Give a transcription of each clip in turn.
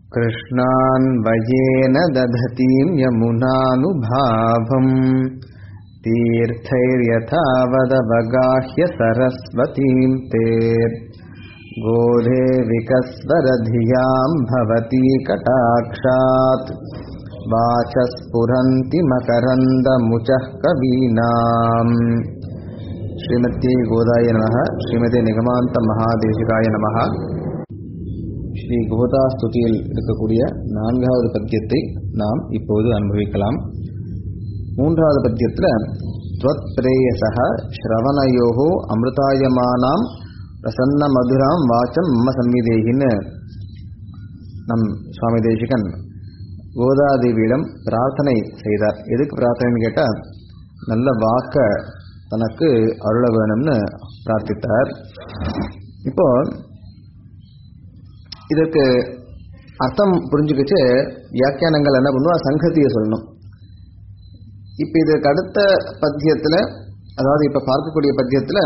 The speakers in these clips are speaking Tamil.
कृष्णान्वयेन दधतीं यमुनानुभावम् तीर्थैर्यथावदवगाह्य सरस्वतीं ते गोधे विकस्वरधियां भवती कटाक्षात् वाचस्फुरन्ति मकरन्दमुचः कवीनाम् ஸ்ரீமதி கோதாய நமக ஸ்ரீமதி நிகமாந்த மகாதேசிகாய நமக ஸ்ரீ கோதா ஸ்துதியில் இருக்கக்கூடிய நான்காவது பத்தியத்தை நாம் இப்போது அனுபவிக்கலாம் மூன்றாவது பத்தியத்தில் துவத் பிரேயசக ஸ்ரவணயோகோ அமிர்தாயமானாம் பிரசன்ன மதுராம் வாச்சம் மம சம்மிதேகின்னு நம் சுவாமி தேசிகன் கோதாதேவியிடம் பிரார்த்தனை செய்தார் எதுக்கு பிரார்த்தனைன்னு கேட்டால் நல்ல வாக்க தனக்கு அருள வேணும்னு பிரார்த்தித்தார் இப்போ இதற்கு அர்த்தம் புரிஞ்சுக்கிச்சு வியாக்கியானங்கள் என்ன பண்ணுவா சங்கத்தியை சொல்லணும் இப்போ இதற்கு அடுத்த பத்தியத்தில் அதாவது இப்போ பார்க்கக்கூடிய பத்தியத்தில்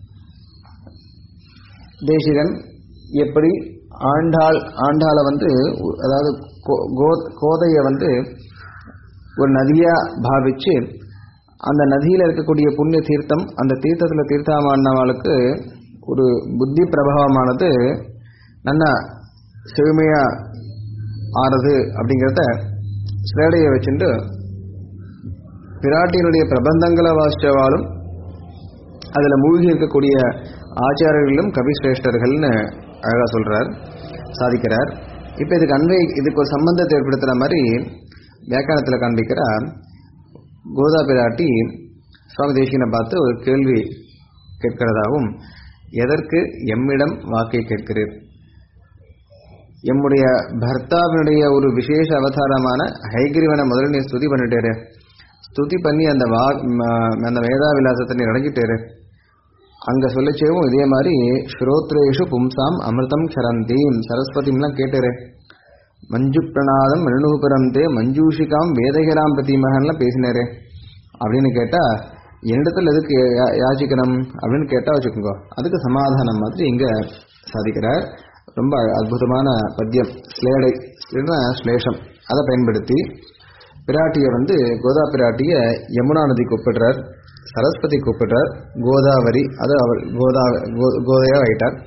தேசிகன் எப்படி ஆண்டாள் ஆண்டாளை வந்து அதாவது கோ கோதையை வந்து ஒரு நதியாக பாவிச்சு அந்த நதியில் இருக்கக்கூடிய புண்ணிய தீர்த்தம் அந்த தீர்த்தத்தில் தீர்த்தமானவளுக்கு ஒரு புத்தி பிரபாவமானது நல்லா செழுமையாக ஆறுது அப்படிங்கிறத ஸ்லேடையை வச்சுட்டு பிராட்டியினுடைய பிரபந்தங்களை வாசிச்சவாலும் அதில் மூழ்கி இருக்கக்கூடிய ஆச்சாரியர்களும் கவிசிரேஷ்டர்கள்னு அழகாக சொல்கிறார் சாதிக்கிறார் இப்போ இதுக்கு அன்வை இதுக்கு ஒரு சம்பந்தத்தை ஏற்படுத்துகிற மாதிரி வியாக்கியானத்தில் காண்பிக்கிறார் கோதா பிராட்டி சுவாமி தேசிகனை பார்த்து ஒரு கேள்வி கேட்கிறதாகவும் எதற்கு எம்மிடம் வாக்கை கேட்கிறீர் எம்முடைய பர்த்தாவினுடைய ஒரு விசேஷ அவதாரமான ஹைகிரிவனை முதல்ல நீ ஸ்துதி பண்ணிட்டேரு ஸ்துதி பண்ணி அந்த வா அந்த வேதா விலாசத்தை நீ அடைஞ்சிட்டேரு அங்கே சொல்லிச்சேவும் இதே மாதிரி ஸ்ரோத்ரேஷு பும்சாம் அமிர்தம் சரந்தீம் சரஸ்வதிம்லாம் கேட்டுரு மஞ்சு பிரணாதம் மனுபுரம் தே மஞ்சூஷிகாம் வேதகிராம் பிரதிமகன்லாம் பேசினாரு அப்படின்னு கேட்டால் என்னிடத்தில் எதுக்கு யாச்சிக்கணும் அப்படின்னு கேட்டால் வச்சுக்கோங்க அதுக்கு சமாதானம் மாதிரி இங்கே சாதிக்கிறார் ரொம்ப அற்புதமான பத்தியம் ஸ்லேடை ஸ்லேடா ஸ்லேஷம் அதை பயன்படுத்தி பிராட்டியை வந்து கோதா பிராட்டியை யமுனா நதி கூப்பிடுறார் சரஸ்வதி கூப்பிடுறார் கோதாவரி அது அவள் கோதா கோதையாக ஆயிட்டார்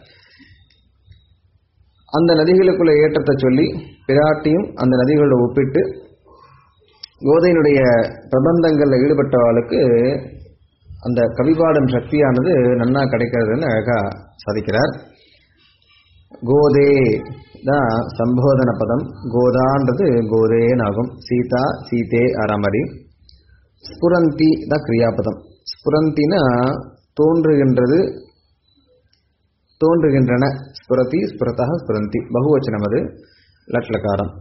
அந்த நதிகளுக்குள்ள ஏற்றத்தை சொல்லி பிராட்டியும் அந்த நதிகளோட ஒப்பிட்டு கோதையினுடைய பிரபந்தங்களில் ஈடுபட்டவாளுக்கு அந்த கவிபாடும் சக்தியானது நன்னா கிடைக்கிறதுன்னு அழகா சாதிக்கிறார் கோதே தான் சம்போதன பதம் கோதான்றது கோதேன்னு ஆகும் சீதா சீதே ஆறாமரி ஸ்புரந்தி தான் கிரியாபதம் ஸ்புரந்தினா தோன்றுகின்றது தோன்றுகின்றன ஸ்புரதி ஸ்புரதா ஸ்புரந்தி பகுவச்சனம் அது லட்லக்காரம்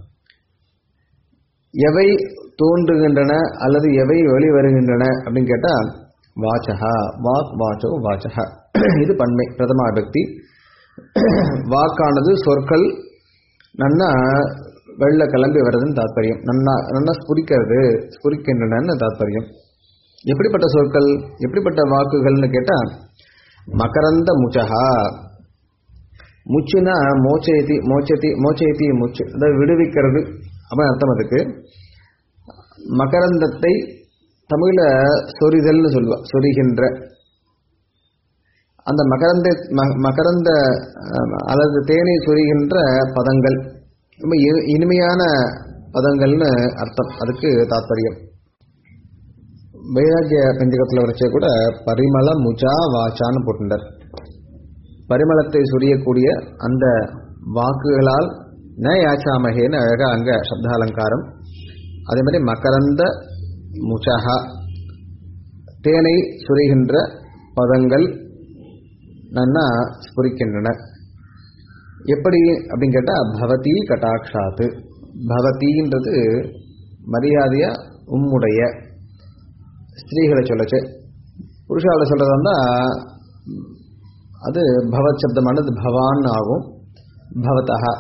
எவை தோன்றுகின்றன அல்லது எவை வெளிவருகின்றன அப்படின்னு கேட்டால் வாச்சகா வாக் வாச்சோ வாச்சகா இது பன்மை பிரதமா பக்தி வாக்கானது சொற்கள் நன்னா வெள்ள கிளம்பி வர்றதுன்னு தாத்பரியம் நன்னா நன்னா ஸ்புரிக்கிறது ஸ்புரிக்கின்றனன்னு தாத்பரியம் எப்படிப்பட்ட சொற்கள் எப்படிப்பட்ட வாக்குகள்னு கேட்டால் மகரந்த முச்சகா முச்சுனா மோச்சேதி மோச்சதி மோச்சேதி முச்சு அதாவது விடுவிக்கிறது அப்படின்னு அர்த்தம் அதுக்கு மகரந்தத்தை தமிழில் சொரிதல்னு சொல்லுவா சொரிகின்ற அந்த மகரந்த மகரந்த அல்லது தேனை சொரிகின்ற பதங்கள் ரொம்ப இனிமையான பதங்கள்னு அர்த்தம் அதுக்கு தாத்பரியம் வைராக்கிய பஞ்சகத்தில் வரைச்ச கூட பரிமள முஜா வாச்சான்னு போட்டுட்டார் பரிமளத்தை சொரியக்கூடிய அந்த வாக்குகளால் ந யாச்சாமகேன்னு அழகாக அங்கே சப்தாலங்காரம் அதே மாதிரி மகரந்த முச்சகா தேனை சுரிகின்ற பதங்கள் நன்னா ஸ்புரிக்கின்றன எப்படி அப்படின்னு கேட்டால் பவதி கட்டாட்சாத்து பவதின்றது மரியாதையா உம்முடைய ஸ்திரீகளை சொல்லச்சு புருஷாவை சொல்கிறதா இருந்தால் அது பவத் சப்தமானது பவான் ஆகும் பவதா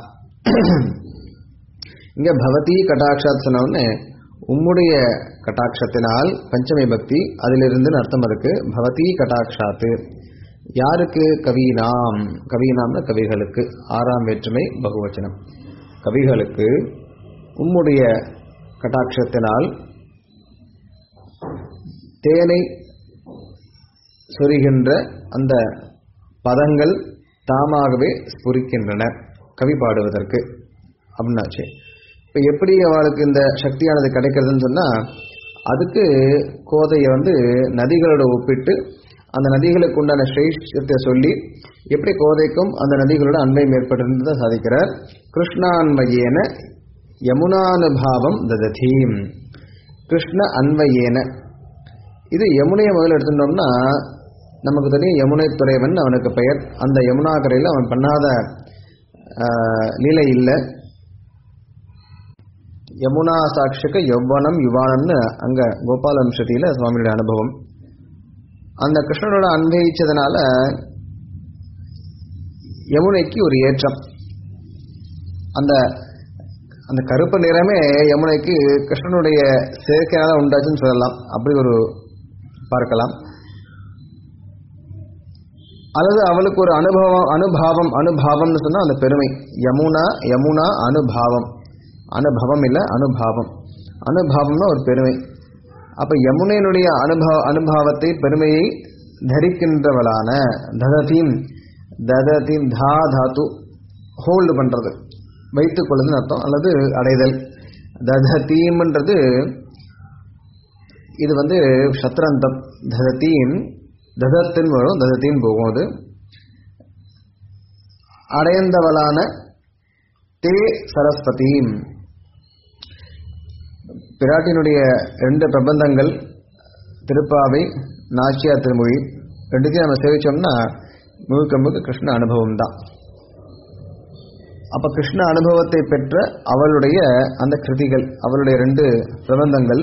இங்கே பவதி கட்டாட்சாத் சொன்னவுடனே உம்முடைய கட்டாட்சத்தினால் பஞ்சமி பக்தி அதிலிருந்து அர்த்தம் இருக்கு பவதி கட்டாட்சாத்து யாருக்கு கவீனாம் கவீனாம்னா கவிகளுக்கு ஆறாம் வேற்றுமை பகுவச்சனம் கவிகளுக்கு உம்முடைய கட்டாட்சத்தினால் தேனை சொரிகின்ற அந்த பதங்கள் தாமாகவே ஸ்புரிக்கின்றன கவி பாடுவதற்கு அப்படின்னாச்சு இப்போ எப்படி அவளுக்கு இந்த சக்தியானது கிடைக்கிறதுன்னு சொன்னால் அதுக்கு கோதையை வந்து நதிகளோட ஒப்பிட்டு அந்த நதிகளுக்கு உண்டான சிரேஷ்டத்தை சொல்லி எப்படி கோதைக்கும் அந்த நதிகளோட அன்பையும் ஏற்பட்டிருந்ததை சாதிக்கிறார் கிருஷ்ணான்வயேன யமுனானுபாவம் தததீம் கிருஷ்ண அன்வயேன இது யமுனையை முதல்ல எடுத்துட்டோம்னா நமக்கு தெரியும் யமுனை துறைவன் அவனுக்கு பெயர் அந்த யமுனா கரையில் அவன் பண்ணாத ஆஹ், லீலை இல்லை யமுனா சாட்சிக யௌவனம் யுவானம்னு அங்க கோபால வம்சத்தியில சுவாமியோட அனுபவம் அந்த கிருஷ்ணனோட அனுபவிச்சதுனால யமுனைக்கு ஒரு ஏற்றம் அந்த அந்த கருப்பு நிறமே யமுனைக்கு கிருஷ்ணனுடைய சேர்க்கையால உண்டாச்சுன்னு சொல்லலாம் அப்படி ஒரு பார்க்கலாம் அல்லது அவளுக்கு ஒரு அனுபவம் அனுபாவம் அனுபாவம்னு சொன்னா அந்த பெருமை யமுனா யமுனா அனுபாவம் அனுபவம் இல்லை அனுபாவம் அனுபாவம்னா ஒரு பெருமை அப்ப யமுனையினுடைய அனுபவ அனுபவத்தை பெருமையை தரிக்கின்றவளான தததீம் தததீம் தா தாத்து ஹோல்டு பண்றது வைத்துக் கொள்ளுதுன்னு அர்த்தம் அல்லது அடைதல் தததீம்ன்றது இது வந்து சத்ரந்தம் தததீம் ததத்தின் வரும் ததத்தின் போகும் அது அடைந்தவளான தே சரஸ்வதியும் பிராட்டினுடைய ரெண்டு பிரபந்தங்கள் திருப்பாவை நாச்சியா திருமொழி ரெண்டுத்தையும் நம்ம சேவிச்சோம்னா முழுக்க முழுக்க கிருஷ்ண அனுபவம் தான் அப்ப கிருஷ்ண அனுபவத்தை பெற்ற அவளுடைய அந்த கிருதிகள் அவளுடைய ரெண்டு பிரபந்தங்கள்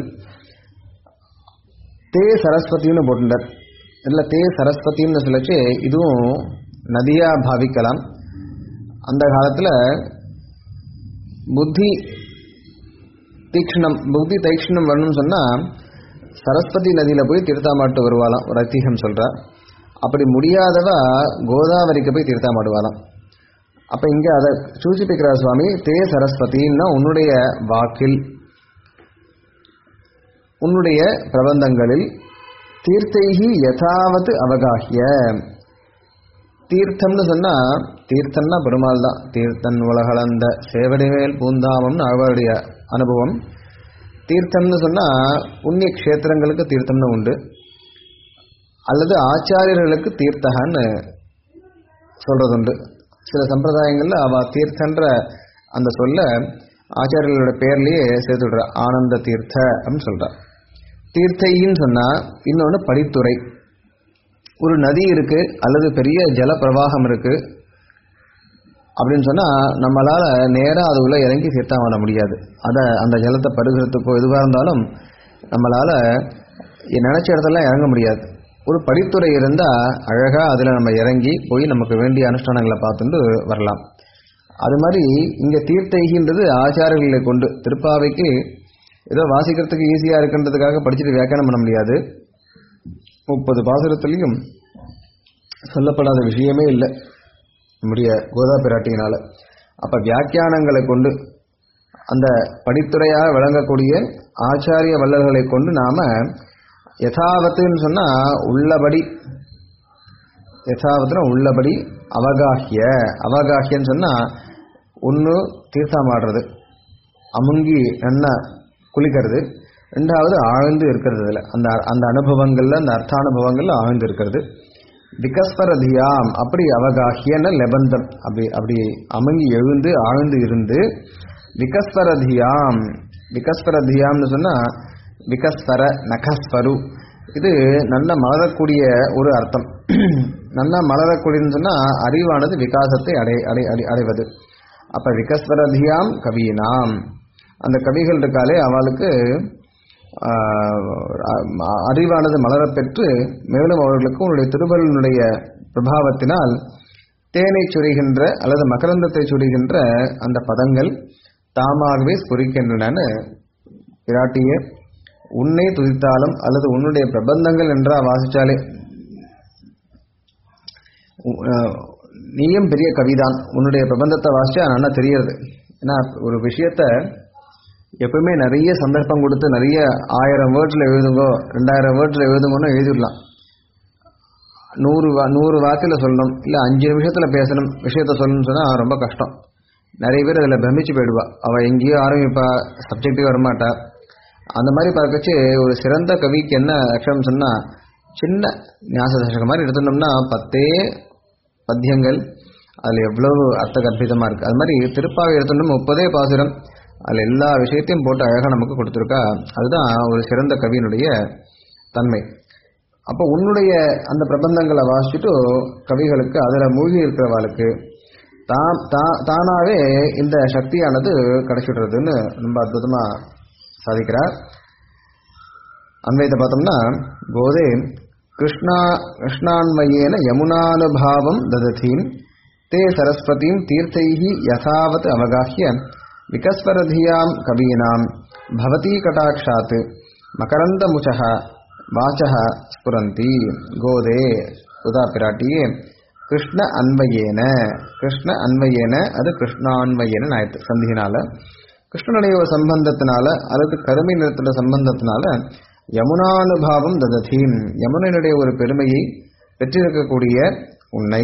தே சரஸ்வதினு போட்டுட்டார் இல்லை தே சரஸ்வதின்னு சொல்லச்சு இதுவும் நதியா பாவிக்கலாம் அந்த காலத்துல புத்தி தீக்ஷணம் புத்தி தைக்ஷணம் வரணும்னு சொன்னா சரஸ்வதி நதியில போய் தீர்த்தாமாட்டு வருவாளாம் ஒரு ஐதீகம் சொல்றா அப்படி முடியாதவ கோதாவரிக்கு போய் தீர்த்தாமாடுவாளாம் அப்ப இங்க அதை சூச்சிப்பிக்கிறார் சுவாமி தே சரஸ்வதின்னா உன்னுடைய வாக்கில் உன்னுடைய பிரபந்தங்களில் தீர்த்தைகி யதாவது அவகாஹிய தீர்த்தம்னு சொன்னா தீர்த்தம்னா பெருமாள் தான் தீர்த்தன் உலகளந்த சேவடிமேல் பூந்தாமம்னு அவருடைய அனுபவம் தீர்த்தம்னு சொன்னா புண்ணிய க்ஷேத்திரங்களுக்கு தீர்த்தம்னு உண்டு அல்லது ஆச்சாரியர்களுக்கு தீர்த்தகன்னு சொல்றதுண்டு சில சம்பிரதாயங்கள்ல அவ தீர்த்தன்ற அந்த சொல்ல ஆச்சாரியர்களோட பேர்லயே சேர்த்து விடுறா ஆனந்த தீர்த்த அப்படின்னு சொல்றா தீர்த்தைன்னு சொன்னா இன்னொன்று படித்துறை ஒரு நதி இருக்கு அல்லது பெரிய ஜல பிரவாகம் இருக்கு அப்படின்னு சொன்னா நம்மளால நேரா அது உள்ள இறங்கி தீர்த்தம் பண்ண முடியாது அதை அந்த ஜலத்தை பருகிறதுக்கோ எதுவாக இருந்தாலும் நம்மளால நினைச்ச இடத்துல இறங்க முடியாது ஒரு படித்துறை இருந்தா அழகா அதுல நம்ம இறங்கி போய் நமக்கு வேண்டிய அனுஷ்டானங்களை பார்த்துட்டு வரலாம் அது மாதிரி இங்க தீர்த்தைகின்றது ஆச்சாரங்களை கொண்டு திருப்பாவைக்கு ஏதோ வாசிக்கிறதுக்கு ஈஸியா இருக்குன்றதுக்காக படிச்சுட்டு வியாக்கியானம் பண்ண முடியாது முப்பது பாசுரத்திலையும் சொல்லப்படாத விஷயமே இல்லை நம்முடைய கோதா பிராட்டியினால அப்ப வியாக்கியானங்களை கொண்டு அந்த படித்துறையாக விளங்கக்கூடிய ஆச்சாரிய வள்ளல்களை கொண்டு நாம யதாவத்துன்னு சொன்னா உள்ளபடி யதாவத்துனா உள்ளபடி அவகாஹிய அவகாஹியன்னு சொன்னா ஒன்று தீர்த்தமாடுறது அமுங்கி என்ன குளிக்கிறது ரெண்டாவது ஆழ்ந்து இருக்கிறது அதில் அந்த அந்த அனுபவங்கள்ல அந்த அர்த்தானுபவங்கள்ல ஆழ்ந்து இருக்கிறது விகஸ்பரதியாம் அப்படி அவகாஹியன லெபந்தம் அப்படி அப்படி அமுங்கி எழுந்து ஆழ்ந்து இருந்து விகஸ்பரதியாம் விகஸ்பரதியாம்னு சொன்னா விகஸ்பர நகஸ்பரு இது நல்ல மலரக்கூடிய ஒரு அர்த்தம் நல்லா மலரக்கூடியன்னு சொன்னா அறிவானது விகாசத்தை அடை அடை அடை அடைவது அப்ப விகஸ்வரதியாம் கவியினாம் அந்த கவிகள் இருக்காலே அவளுக்கு அறிவானது மலரப் பெற்று மேலும் அவர்களுக்கு உன்னுடைய திருவள்ளுடைய பிரபாவத்தினால் தேனை சுரிகின்ற அல்லது மகரந்தத்தை சுரிகின்ற அந்த பதங்கள் தாமாகவே ஸ்புரிக்கின்றன பிராட்டியே உன்னை துதித்தாலும் அல்லது உன்னுடைய பிரபந்தங்கள் என்றா வாசிச்சாலே நீயும் பெரிய கவிதான் உன்னுடைய பிரபந்தத்தை வாசிச்சா நல்லா தெரியறது ஏன்னா ஒரு விஷயத்த எப்பவுமே நிறைய சந்தர்ப்பம் கொடுத்து நிறைய ஆயிரம் வேர்ட்ஸில் எழுதுங்கோ ரெண்டாயிரம் வேர்ட்ஸில் எழுதுங்கன்னு எழுதிடலாம் நூறு வா நூறு வார்த்தையில் சொல்லணும் இல்லை அஞ்சு நிமிஷத்தில் பேசணும் விஷயத்த சொல்லணும்னு சொன்னால் ரொம்ப கஷ்டம் நிறைய பேர் அதில் பிரமிச்சு போயிடுவா அவள் எங்கேயோ ஆரம்பிப்பா சப்ஜெக்டிவ் வரமாட்டா அந்த மாதிரி பார்க்கச்சு ஒரு சிறந்த கவிக்கு என்ன லட்சணம் சொன்னால் சின்ன ஞாச தசகம் மாதிரி எடுத்துட்டோம்னா பத்தே பத்தியங்கள் அதில் எவ்வளவு அர்த்த கற்பிதமாக இருக்குது அது மாதிரி திருப்பாவை எடுத்துட்டோம் முப்பதே பாசுரம் அதில் எல்லா விஷயத்தையும் போட்டு அழகாக நமக்கு கொடுத்துருக்கா அதுதான் ஒரு சிறந்த கவியினுடைய தன்மை அப்போ உன்னுடைய அந்த பிரபந்தங்களை வாசிச்சுட்டு கவிகளுக்கு அதில் மூழ்கி இருக்கிறவாளுக்கு தான் தா- தானாவே இந்த சக்தியானது கிடைச்சிடுறதுன்னு ரொம்ப அற்புதமாக சாதிக்கிறார் அன்வைத்த பார்த்தோம்னா கோதே கிருஷ்ணா கிருஷ்ணான்மயேன யமுனானுபாவம் தததீம் தே சரஸ்வதீம் தீர்த்தைஹி யதாவத் அவகாஹ்ய விகஸ்வரதியாம் கவீனாம் பவதி கடாட்சாத் மகரந்தமுச்சः வாச்சः ஸ்புரந்தி கோதே சுதா பிராட்டியே கிருஷ்ண அன்வயேன கிருஷ்ண அன்வயேன அது கிருஷ்ணான்வயேன ஆயிடுத்து சந்தியினால கிருஷ்ணனுடைய ஒரு சம்பந்தத்தினால அல்லது கருமை நிறத்துல சம்பந்தத்தினால யமுனானுபாவம் தததீம் யமுனையினுடைய ஒரு பெருமையை பெற்றிருக்கக்கூடிய உன்னை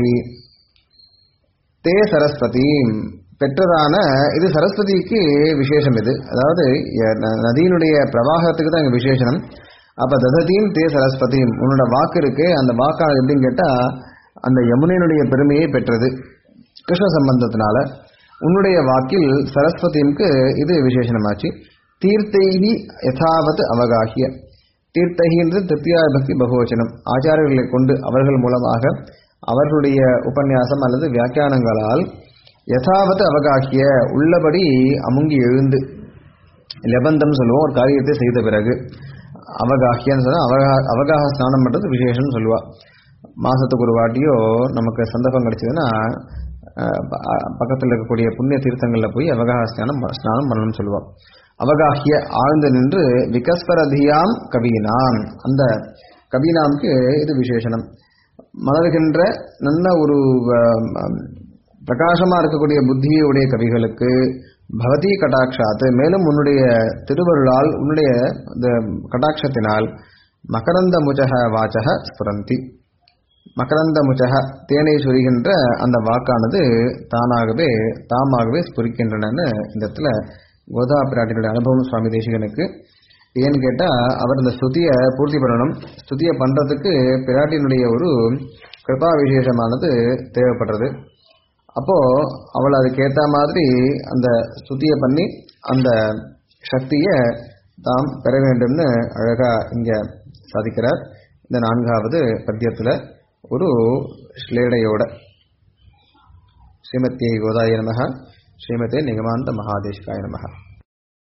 தே சரஸ்வதி பெற்றதான இது சரஸ்வதிக்கு விசேஷம் இது அதாவது ய- ந- நதியினுடைய பிரவாகத்துக்கு தான் இங்க விசேஷனம் அப்ப தததீம் தே சரஸ்வதியும் உன்னோட வாக்கு இருக்கு அந்த வாக்கானது எப்படின்னு கேட்டா அந்த யமுனையினுடைய பெருமையை பெற்றது கிருஷ்ண சம்பந்தத்தினால உன்னுடைய வாக்கில் சரஸ்வதிக்கு இது விசேஷனமாச்சு தீர்த்தைகி யதாவத் அவகாகிய தீர்த்தகின்றது திருப்தியா பக்தி பகுவச்சனம் ஆச்சாரியர்களை கொண்டு அவர்கள் மூலமாக அவர்களுடைய உபன்யாசம் அல்லது வியாக்கியானங்களால் யதாவத் அவகாகிய உள்ளபடி அமுங்கி எழுந்து லெபந்தம் சொல்லுவோம் ஒரு காரியத்தை செய்த பிறகு அவகாகியன்னு சொன்னா அவகா அவகாக ஸ்நானம் பண்ணுறது விசேஷம்னு சொல்லுவா மாசத்துக்கு ஒரு வாட்டியோ நமக்கு சந்தர்ப்பம் கிடைச்சதுன்னா அஹ், ப- அஹ், பக்கத்தில் இருக்கக்கூடிய புண்ணிய தீர்த்தங்களில் போய் அவகாக ஸ்நானம் ப- ஸ்நானம் பண்ணணும்னு சொல்லுவா அவகாகிய ஆழ்ந்து நின்று விகஸ்வரதியாம் கவீனாம் அந்த கவீனாம்க்கு இது விசேஷனம் மலர்கின்ற நல்ல ஒரு அஹ், அஹ், பிரகாசமா இருக்கக்கூடிய புத்தியுடைய கவிகளுக்கு பவதி கடாட்சாத்து மேலும் உன்னுடைய திருவருளால் உன்னுடைய இந்த கடாட்சத்தினால் மகரந்த முஜக வாச்சக ஸ்புரந்தி மகரந்த முஜக தேனை சுரிகின்ற அந்த வாக்கானது தானாகவே தாமாகவே ஸ்புரிக்கின்றனன்னு இந்த இடத்துல கோதா பிராட்டினுடைய அனுபவம் சுவாமி தேசிகனுக்கு ஏன்னு கேட்டா அவர் இந்த ஸ்துதியை பூர்த்தி பண்ணணும் ஸ்துதியை பண்றதுக்கு பிராட்டினுடைய ஒரு கிருபா விசேஷமானது தேவைப்படுறது அப்போ அவள் அதுக்கேற்ற மாதிரி அந்த ஸ்துதியை பண்ணி அந்த சக்தியை தாம் பெற வேண்டும்னு அழகா இங்க சாதிக்கிறார் இந்த நான்காவது பத்தியத்துல ஒரு ஸ்லேடையோட ஸ்ரீமத்தியை கோதாய நமக ஸ்ரீமதே நிகமாந்த மகாதேஷ்காய நமக